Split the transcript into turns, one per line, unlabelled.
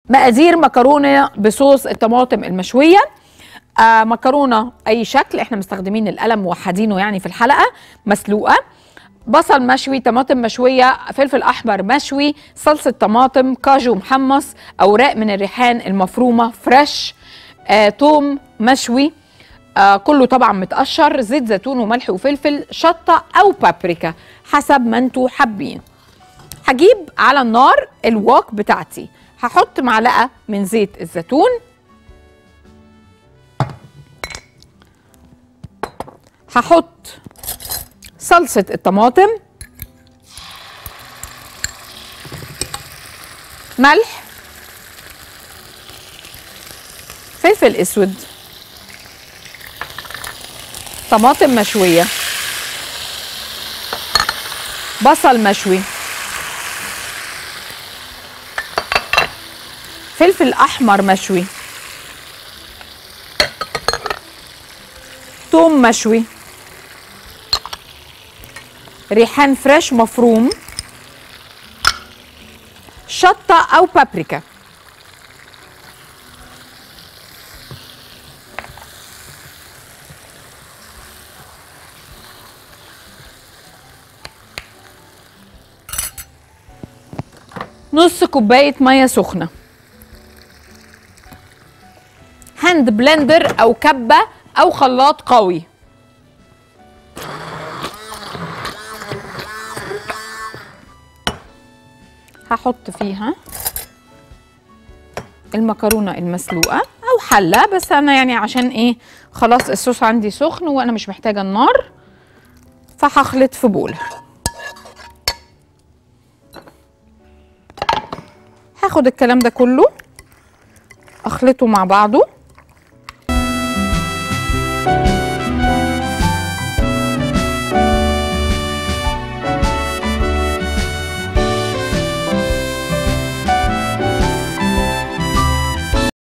مقادير مكرونه بصوص الطماطم المشويه آه مكرونه اي شكل احنا مستخدمين القلم موحدينه يعني في الحلقه مسلوقه بصل مشوي طماطم مشويه فلفل احمر مشوي صلصه طماطم كاجو محمص اوراق من الريحان المفرومه فريش آه، توم مشوي آه كله طبعا متقشر زيت زيتون وملح وفلفل شطه او بابريكا حسب ما انتوا حابين هجيب على النار الوok بتاعتي هحط معلقه من زيت الزيتون هحط صلصه الطماطم ملح فلفل اسود طماطم مشويه بصل مشوي فلفل احمر مشوي توم مشوي ريحان فريش مفروم شطه او بابريكا نص كوبايه ميه سخنه هاند بلندر او كبه او خلاط قوي هحط فيها المكرونه المسلوقه او حله بس انا يعني عشان ايه خلاص الصوص عندي سخن وانا مش محتاجه النار فهخلط في بوله هاخد الكلام ده كله اخلطه مع بعضه